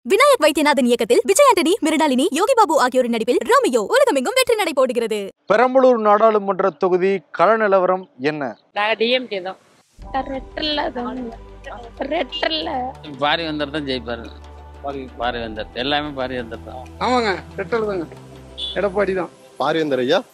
விநாயக் வைத்தியநாதன் இயக்கத்தில் விஜய் ஆண்டனி மிருணாளினி யோகி பாபு ஆகியோரின் நடிப்பில் ரோமியோ உலகமெங்கும் வெற்றி நடை போடுகிறது பெரம்பலூர் நாடாளுமன்ற தொகுதி கள நிலவரம் என்ன நாங்கள் டிஎம்கே தான் ரெட்டல்ல தான் ரெட்டல்ல பாரி வந்தர் தான் ஜெயிப்பாரு பாரி வந்தர் எல்லாமே பாரி வந்தர் தான் ஆமாங்க ரெட்டல் தாங்க எடப்பாடி தான் பாரிவேந்தர் ஐயா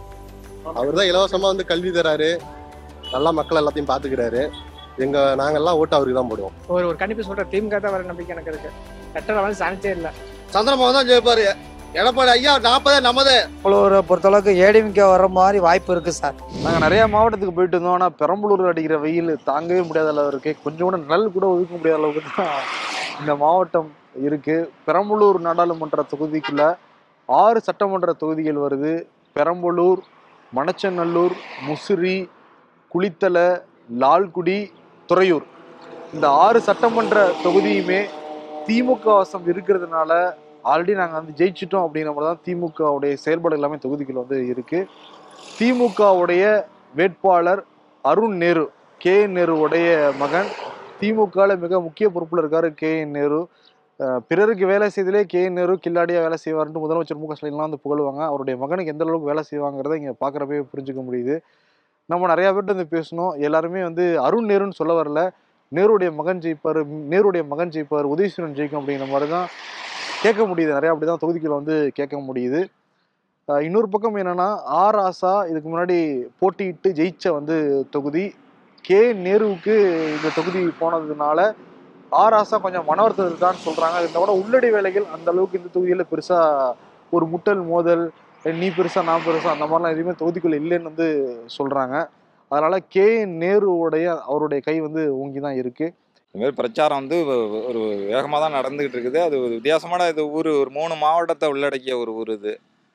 அவர் தான் இலவசமா வந்து கல்வி தராரு நல்லா மக்கள் எல்லாத்தையும் பாத்துக்கிறாரு எங்க நாங்கெல்லாம் ஓட்டு அவருக்கு தான் போடுவோம் ஒரு ஒரு கணிப்பு சொல்ற திமுக தான் வர நம்பிக்கை எனக்கு இருக்கு ரெட்டல் வந்து சான்ஸே இல்லை சந்திரமோகன் தான் ஜெயிப்பாரு எடப்பாடி ஐயா நாற்பதே நம்மதே பெரம்பலூரை பொறுத்தளவுக்கு ஏடிஎம்கே வர மாதிரி வாய்ப்பு இருக்கு சார் நாங்கள் நிறைய மாவட்டத்துக்கு போயிட்டு இருந்தோம் ஆனால் பெரம்பலூர் அடிக்கிற வெயில் தாங்கவே முடியாத அளவு இருக்கு கொஞ்சம் கூட நிழல் கூட ஒதுக்க முடியாத அளவுக்கு தான் இந்த மாவட்டம் இருக்கு பெரம்பலூர் நாடாளுமன்ற தொகுதிக்குள்ள ஆறு சட்டமன்ற தொகுதிகள் வருது பெரம்பலூர் மணச்சநல்லூர் முசிறி குளித்தலை லால்குடி துறையூர் இந்த ஆறு சட்டமன்ற தொகுதியுமே திமுக வசம் இருக்கிறதுனால ஆல்ரெடி நாங்கள் வந்து ஜெயிச்சிட்டோம் அப்படிங்கிற மாதிரி தான் திமுகவுடைய செயல்பாடு எல்லாமே தொகுதிக்குள்ள வந்து இருக்கு திமுகவுடைய வேட்பாளர் அருண் நேரு கே என் நேருவுடைய மகன் திமுகவில் மிக முக்கிய பொறுப்பில் இருக்காரு கே என் நேரு அஹ் பிறருக்கு வேலை செய்தலே கே என் நேரு கில்லாடியா வேலை செய்வார்னு முதலமைச்சர் மு க ஸ்டாலின்லாம் வந்து புகழுவாங்க அவருடைய மகனுக்கு எந்த அளவுக்கு வேலை செய்வாங்கிறத இங்கே பார்க்குறப்பே புரிஞ்சுக்க முடியுது நம்ம நிறையா பேர்ட்ட வந்து பேசணும் எல்லாருமே வந்து அருண் நேருன்னு சொல்ல வரல நேருடைய மகன் ஜெயிப்பார் நேருடைய மகன் ஜெயிப்பார் உதயசூரன் ஜெயிக்கும் அப்படிங்கிற மாதிரி தான் கேட்க முடியுது நிறையா அப்படி தான் தொகுதிக்குள்ள வந்து கேட்க முடியுது அஹ் இன்னொரு பக்கம் என்னன்னா ஆர் ஆசா இதுக்கு முன்னாடி போட்டியிட்டு ஜெயிச்ச வந்து தொகுதி கே நேருவுக்கு இந்த தொகுதி போனதுனால ஆர் ஆசா கொஞ்சம் மன வருத்தம் இருக்கான்னு சொல்றாங்க இந்த விட உள்ளடி வேலைகள் அந்த அளவுக்கு இந்த தொகுதியில பெருசா ஒரு முட்டல் மோதல் நீ பெருசா நான் பெருசா அந்த மாதிரிலாம் எதுவுமே தொகுதிக்குள்ள இல்லைன்னு வந்து சொல்றாங்க அதனால கே நேருவுடைய அவருடைய கை வந்து ஓங்கி தான் இருக்கு இந்த மாதிரி பிரச்சாரம் வந்து ஒ- ஒரு வேகமாக தான் நடந்துகிட்டு இருக்குது அது ஒரு வித்தியாசமான இது ஊர் ஒரு மூணு மாவட்டத்தை உள்ளடக்கிய ஒரு ஊர் இது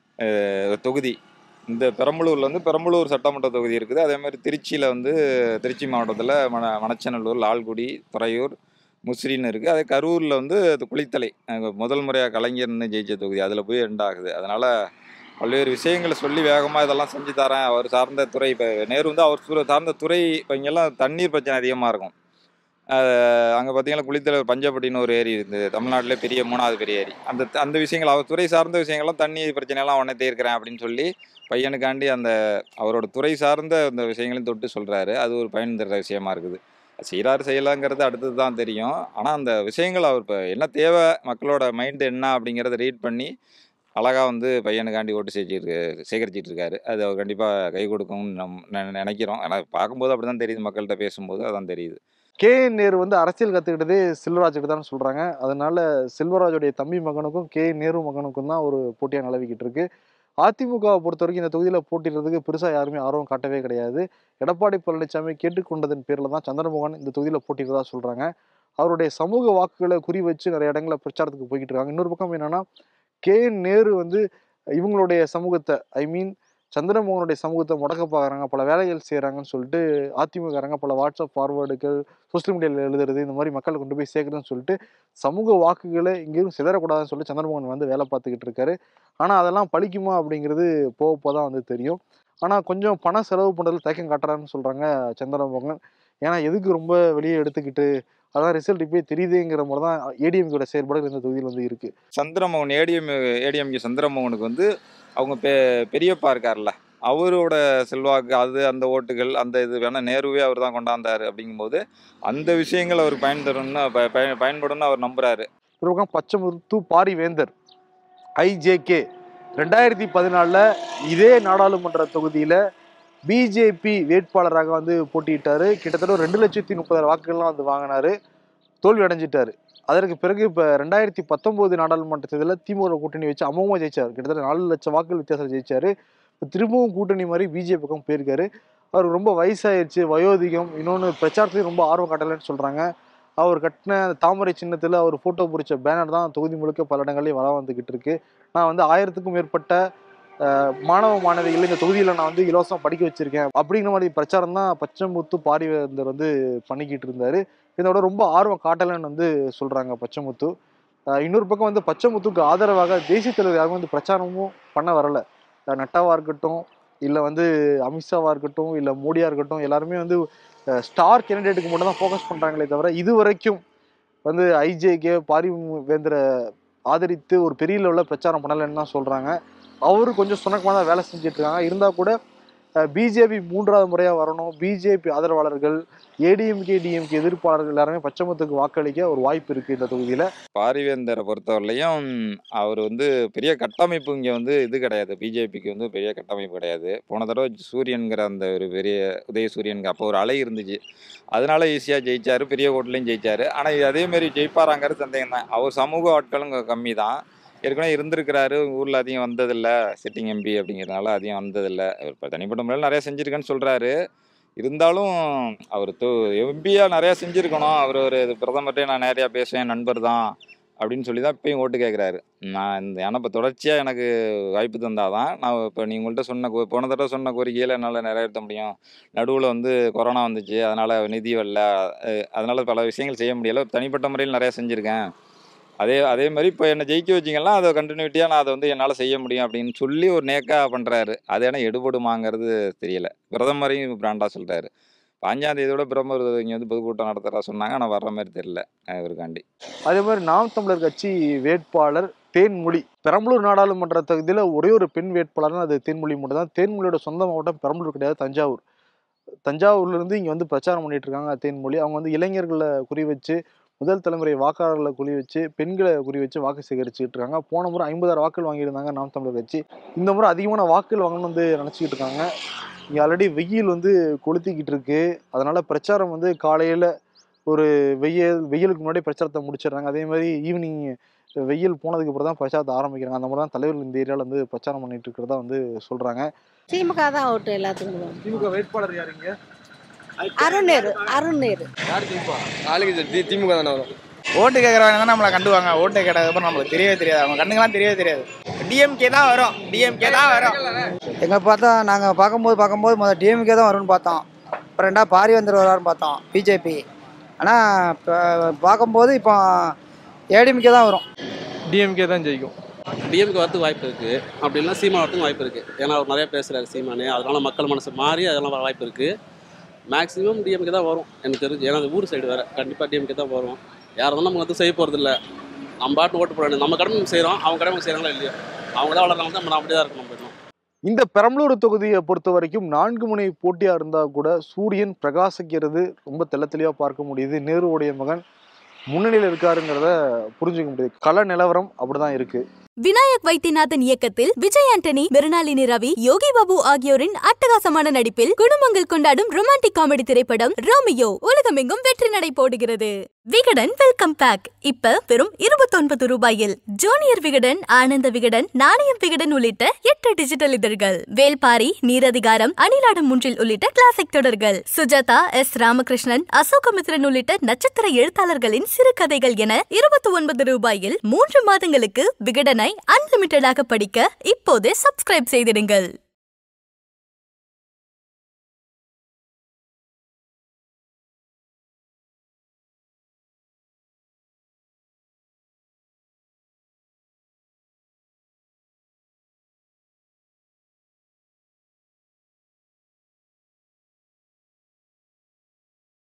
அஹ் தொகுதி இந்த பெரம்பலூரில் வந்து பெரம்பலூர் சட்டமன்ற தொகுதி இருக்குது அதே மாதிரி திருச்சியில் வந்து திருச்சி மாவட்டத்தில் மண மணச்சநல்லூர் லால்குடி துறையூர் முசிறின்னு இருக்குது அதே கரூரில் வந்து அது குளித்தலை அங்க முதல் முறையாக கலைஞர்னு ஜெயிச்ச தொகுதி அதில் போய் எண்ட் ஆகுது அதனால் பல்வேறு விஷயங்களை சொல்லி வேகமாக இதெல்லாம் செஞ்சு தரேன் அவர் சார்ந்த துறை இப்போ நேரு வந்து அவர் சு- சார்ந்த துறை இப்போ இங்கெல்லாம் தண்ணீர் பிரச்சனை அதிகமாக இருக்கும் அங்கே பார்த்தீங்கன்னா குளித்தலை பஞ்சப்பட்டின்னு ஒரு ஏரி இருந்தது தமிழ்நாட்டிலே பெரிய மூணாவது பெரிய ஏரி அந்த அந்த விஷயங்கள் அவர் துறை சார்ந்த விஷயங்கள்லாம் தண்ணி பிரச்சனையெல்லாம் உடனே தீர்க்கிறேன் அப்படின்னு சொல்லி பையனுக்காண்டி அந்த அவரோட துறை சார்ந்த அந்த விஷயங்களையும் தொட்டு சொல்கிறாரு அது ஒரு பயன் தர்ற விஷயமா இருக்குது செய்கிறாரு செய்யலாங்கிறது அடுத்தது தான் தெரியும் ஆனால் அந்த விஷயங்கள் அவர் இப்போ என்ன தேவை மக்களோட மைண்டு என்ன அப்படிங்கிறத ரீட் பண்ணி அழகாக வந்து பையனுக்காண்டி ஓட்டு சேச்சிட்டு சேகரிச்சிட்டு இருக்காரு அது அவர் கண்டிப்பாக கை கொடுக்கும்னு நம் நெ- நினைக்கிறோம் ஆனால் பார்க்கும்போது அப்படி தான் தெரியுது மக்கள்கிட்ட பேசும்போது அதான் தெரியுது கே என் நேரு வந்து அரசியல் கத்துக்கிட்டதே செல்வராஜுக்கு தான் சொல்றாங்க அதனால செல்வராஜுடைய தம்பி மகனுக்கும் கே என் நேரு மகனுக்கும் தான் ஒரு போட்டியா நிலவிக்கிட்டு இருக்கு அதிமுகவை பொறுத்த வரைக்கும் இந்த தொகுதியில போட்டிடுறதுக்கு பெருசா யாருமே ஆர்வம் காட்டவே கிடையாது எடப்பாடி பழனிசாமி கேட்டுக்கொண்டதன் பேர்ல தான் சந்திரமோகன் இந்த தொகுதியில போட்டிடுறதா சொல்றாங்க அவருடைய சமூக வாக்குகளை குறி வச்சு நிறைய இடங்கள்ல பிரச்சாரத்துக்கு போய்கிட்டு இருக்காங்க இன்னொரு பக்கம் என்னன்னா கே என் நேரு வந்து இவங்களுடைய சமூகத்தை ஐ மீன் சந்திரமோகனுடைய சமூகத்தை முடக்க பார்க்குறாங்க பல வேலைகள் செய்கிறாங்கன்னு சொல்லிட்டு அதிமுககாரங்க பல வாட்ஸ்அப் ஃபார்வேர்டுகள் சோஷியல் மீடியாவில் எழுதுறது இந்த மாதிரி மக்களை கொண்டு போய் சேர்க்குறதுன்னு சொல்லிட்டு சமூக வாக்குகளை எங்கேயும் சிதறக்கூடாதுன்னு சொல்லி சந்திரமோகன் வந்து வேலை பார்த்துக்கிட்டு இருக்காரு ஆனால் அதெல்லாம் பழிக்குமா அப்படிங்கிறது போக போக தான் வந்து தெரியும் ஆனால் கொஞ்சம் பணம் செலவு பண்ணுறதுல தயக்கம் காட்டுறாருன்னு சொல்கிறாங்க சந்திரமோகன் ஏன்னா எதுக்கு ரொம்ப வெளியே எடுத்துக்கிட்டு அதான் ரிசல்ட் இப்போயே தெரியுதுங்கிற மாதிரி தான் ஏடிஎம்கோட செயல்பாடுகள் இந்த தொகுதியில் வந்து இருக்குது சந்திரமோகன் ஏடிஎம் ஏடிஎம்கே சந்திரமோகனுக்கு வந்து அவங்க பெ பெரியப்பா இருக்கார்ல அவரோட செல்வாக்கு அது அந்த ஓட்டுகள் அந்த இது வேணால் நேருவே அவர் தான் கொண்டாந்தாரு அப்படிங்கும்போது அந்த விஷயங்கள் அவர் பயன் தரும்னு ப- பய- பயன்படும்னு அவர் நம்புறாரு ஒரு பக்கம் பச்சைமுத்து பாரிவேந்தர் ஐஜேகே ரெண்டாயிரத்தி பதினாலில் இதே நாடாளுமன்ற தொகுதியில் பிஜேபி வேட்பாளராக வந்து போட்டியிட்டாரு கிட்டத்தட்ட ஒரு ரெண்டு லட்சத்தி முப்பதாயிரம் வாக்குகள்லாம் வந்து வாங்கினாரு தோல்வி அடைஞ்சிட்டாரு அதற்கு பிறகு இப்போ ரெண்டாயிரத்தி பத்தொம்போது நாடாளுமன்ற தேர்தலில் திமுக கூட்டணி வச்சு அமோகமாக ஜெயிச்சார் கிட்டத்தட்ட நாலு லட்சம் வாக்குகள் வித்தியாசம் ஜெயிச்சாரு இப்போ திரும்பவும் கூட்டணி மாதிரி பிஜேபி பக்கம் போயிருக்காரு அவருக்கு ரொம்ப வயசாயிருச்சு வயோதிகம் இன்னொன்று பிரச்சாரத்துலையும் ரொம்ப ஆர்வம் காட்டலைன்னு சொல்கிறாங்க அவர் கட்டின அந்த தாமரை சின்னத்தில் அவர் ஃபோட்டோ பிடிச்ச பேனர் தான் தொகுதி முழுக்க பல இடங்கள்லையும் வர வந்துக்கிட்டு இருக்கு நான் வந்து ஆயிரத்துக்கும் மேற்பட்ட அஹ், மாணவ மாணவிகள் இந்த தொகுதியில் நான் வந்து இலவசம் படிக்க வச்சிருக்கேன் அப்படிங்கிற மாதிரி பிரச்சாரம் தான் பச்சைமுத்து பாரிவேந்தர் வந்து பண்ணிக்கிட்டு இருந்தாரு இதோட ரொம்ப ஆர்வம் காட்டலைன்னு வந்து சொல்றாங்க பச்சைமுத்து அஹ், இன்னொரு பக்கம் வந்து பச்சைமுத்துக்கு ஆதரவாக தேசிய தலைவர் யாரும் வந்து பிரச்சாரமும் பண்ண வரல அஹ், நட்டாவா இருக்கட்டும் இல்லை வந்து அமித்ஷாவா இருக்கட்டும் இல்லை மோடியா இருக்கட்டும் எல்லாருமே வந்து ஸ்டார் கேண்டிடேட்டுக்கு மட்டும் தான் ஃபோக்கஸ் பண்ணுறாங்களே தவிர இது வரைக்கும் வந்து ஐஜேகே பாரிவேந்தரை ஆதரித்து ஒரு பெரிய லெவலில் பிரச்சாரம் பண்ணலைன்னு தான் சொல்கிறாங்க அவரு கொஞ்சம் சுணக்கமாக தான் வேலை செஞ்சுட்டு இருக்காங்க இருந்தால் கூட பிஜேபி மூன்றாவது முறையாக வரணும் பிஜேபி ஆதரவாளர்கள் ஏடிஎம்கே டிஎம்கே எதிர்ப்பாளர்கள் எல்லாருமே பச்சைமத்துக்கு வாக்களிக்க ஒரு வாய்ப்பு இருக்குது இந்த தொகுதியில் பாரிவேந்தரை பொறுத்தவரையிலையும் அவர் வந்து பெரிய கட்டமைப்பு இங்கே வந்து இது கிடையாது பிஜேபிக்கு வந்து பெரிய கட்டமைப்பு கிடையாது போன தடவை சூரியன்கிற அந்த ஒரு பெரிய உதய சூரியனுக்கு அப்போ ஒரு அலை இருந்துச்சு அதனால ஈஸியாக ஜெயிச்சாரு பெரிய ஓட்டுலையும் ஜெயிச்சாரு ஆனால் அதேமாரி ஜெயிப்பாராங்கிறது சந்தேகம் தான் அவர் சமூக ஆட்களும் கம்மி தான் ஏற்கனவே இருந்திருக்கிறாரு ஊரில் அதிகம் வந்ததில்ல சிட்டிங் எம்பி அப்படிங்கிறதுனால அதிகம் வந்ததில்ல இப்போ தனிப்பட்ட முறையில் நிறைய செஞ்சுருக்கேன்னு சொல்கிறாரு இருந்தாலும் அவர் தொ எம்பியாக நிறையா செஞ்சுருக்கணும் அவர் ஒரு பிரதமர்கிட்டே நான் நிறையா பேசுவேன் நண்பர் தான் அப்படின்னு சொல்லி தான் இப்பயும் ஓட்டு கேட்குறாரு நான் இந்த ஏன்னா இப்போ தொடர்ச்சியாக எனக்கு வாய்ப்பு தந்தால் தான் நான் இப்போ நீ உங்கள்கிட்ட சொன்ன கோ- போன தடவை சொன்ன கோரிக்கையில் என்னால் நிறைவேற்ற முடியும் நடுவில் வந்து கொரோனா வந்துச்சு அதனால் நிதி வரல அஹ் அதனால் பல விஷயங்கள் செய்ய முடியலை தனிப்பட்ட முறையில் நிறையா செஞ்சுருக்கேன் அதே அதே மாதிரி இப்போ என்னை ஜெயிக்க வச்சிங்கன்னா அதை கண்டினியூட்டியாக நான் அதை வந்து என்னால் செய்ய முடியும் அப்படின்னு சொல்லி ஒரு நேக்காக பண்ணுறாரு அது ஏன்னா எடுபடுமாங்கிறது தெரியல பிரதமரையும் பிராண்டாக சொல்கிறாரு பாஞ்சாம் தேதியோட பிரதமர் இங்கே வந்து பொதுக்கூட்டம் நடத்துகிறா சொன்னாங்க ஆனால் வர்ற மாதிரி தெரியல இவருக்காண்டி அதே மாதிரி நாம் தமிழர் கட்சி வேட்பாளர் தேன்மொழி பெரம்பலூர் நாடாளுமன்ற தொகுதியில் ஒரே ஒரு பெண் வேட்பாளர்னா அது தேன்மொழி மட்டும் தான் தேன்மொழியோட சொந்த மாவட்டம் பெரம்பலூர் கிடையாது தஞ்சாவூர் தஞ்சாவூர்ல இருந்து இங்கே வந்து பிரச்சாரம் பண்ணிட்டு இருக்காங்க தேன்மொழி அவங்க வந்து இளைஞர்களை குறி வச்சு முதல் தலைமுறை வாக்காளர்களை குறி வச்சு பெண்களை குறி வச்சு வாக்கு சேகரிச்சுட்டு இருக்காங்க போன முறை ஐம்பதாயிரம் வாக்குகள் வாங்கியிருந்தாங்க நாம் தமிழர் கட்சி இந்த முறை அதிகமான வாக்குகள் வாங்கணும்னு வந்து நினச்சிக்கிட்டு இருக்காங்க இங்கே ஆல்ரெடி வெயில் வந்து கொளுத்திக்கிட்டு இருக்கு அதனால பிரச்சாரம் வந்து காலையில் ஒரு வெயில் வெயிலுக்கு முன்னாடி பிரச்சாரத்தை முடிச்சிடுறாங்க அதே மாதிரி ஈவினிங் வெயில் போனதுக்கு அப்புறம் தான் பிரச்சாரத்தை ஆரம்பிக்கிறாங்க அந்த மாதிரி தான் தலைவர்கள் இந்த ஏரியாவில் வந்து பிரச்சாரம் பண்ணிட்டு இருக்கிறதா வந்து சொல்றாங்க திமுக தான் ஓட்டு எல்லாத்துக்கும் திமுக வேட்பாளர் யாருங்க அருணேரு அருணேரு நாளைக்கு திமுக தானே வரும் ஓட்டு கேட்குறவங்க தான் நம்மளை கண்டுவாங்க ஓட்டு கேட்டதுக்கப்புறம் நம்மளுக்கு தெரியவே தெரியாது அவங்க கண்ணுக்கெல்லாம் தெரியவே தெரியாது டிஎம்கே தான் வரும் டிஎம்கே தான் வரும் எங்களை பார்த்தா நாங்கள் பார்க்கும்போது பார்க்கும்போது முதல்ல டிஎம்கே தான் வரும்னு பார்த்தோம் அப்புறம் ரெண்டா பாரிவேந்தர் வராருன்னு பார்த்தோம் பிஜேபி ஆனால் இப்போ பார்க்கும்போது இப்போ ஏடிஎம்கே தான் வரும் டிஎம்கே தான் ஜெயிக்கும் டிஎம்கே வரதுக்கு வாய்ப்பு இருக்குது அப்படின்னா சீமான் வரதுக்கு வாய்ப்பு இருக்குது ஏன்னா அவர் நிறைய பேசுகிறாரு சீமானே அதனால மக்கள் மனசு மாறி அதெல்லாம் வர வாய்ப்பு இருக்குது மேக்ஸிமம் டிஎம்கே தான் வரும் எனக்கு தெரிஞ்சு ஏன்னா அது ஊர் சைடு வேறு கண்டிப்பாக டிஎம்கே தான் வரும் யாரும் நம்ம வந்து செய்ய போகிறது இல்லை நம்ம பாட்டு ஓட்டு போட வேண்டியது நம்ம கடமை நம்ம செய்கிறோம் அவங்க கடமை செய்கிறாங்களா இல்லையோ அவங்க தான் வளர்றாங்க நம்ம அப்படியே தான் இருக்கணும் போயிடணும் இந்த பெரம்பலூர் தொகுதியை பொறுத்த வரைக்கும் நான்கு முனை போட்டியா இருந்தா கூட சூரியன் பிரகாசிக்கிறது ரொம்ப தெள்ள தெளிவா பார்க்க முடியுது நேருவுடைய மகன் முன்னணியில் இருக்காருங்கிறத புரிஞ்சுக்க முடியுது கள நிலவரம் அப்படிதான் இருக்கு விநாயக் வைத்தியநாதன் இயக்கத்தில் விஜய் ஆண்டனி மிருணாளினி ரவி யோகி பாபு ஆகியோரின் அட்டகாசமான நடிப்பில் குடும்பங்கள் கொண்டாடும் ரொமான்டிக் காமெடி திரைப்படம் ரோமியோ உலகமெங்கும் வெற்றி நடை போடுகிறது விகடன் வெல்கம் பேக் இப்ப வெறும் இருபத்தொன்பது ரூபாயில் ஜூனியர் விகடன் ஆனந்த விகடன் நாணயம் விகடன் உள்ளிட்ட எட்டு டிஜிட்டல் இதழ்கள் வேல்பாரி நீரதிகாரம் அணிலாடும் முன்றில் உள்ளிட்ட கிளாசிக் தொடர்கள் சுஜாதா எஸ் ராமகிருஷ்ணன் அசோகமித்ரன் உள்ளிட்ட நட்சத்திர எழுத்தாளர்களின் சிறுகதைகள் என இருபத்தி ஒன்பது ரூபாயில் மூன்று மாதங்களுக்கு விகடனை அன்லிமிட்டடாக படிக்க இப்போதே சப்ஸ்கிரைப் செய்திடுங்கள்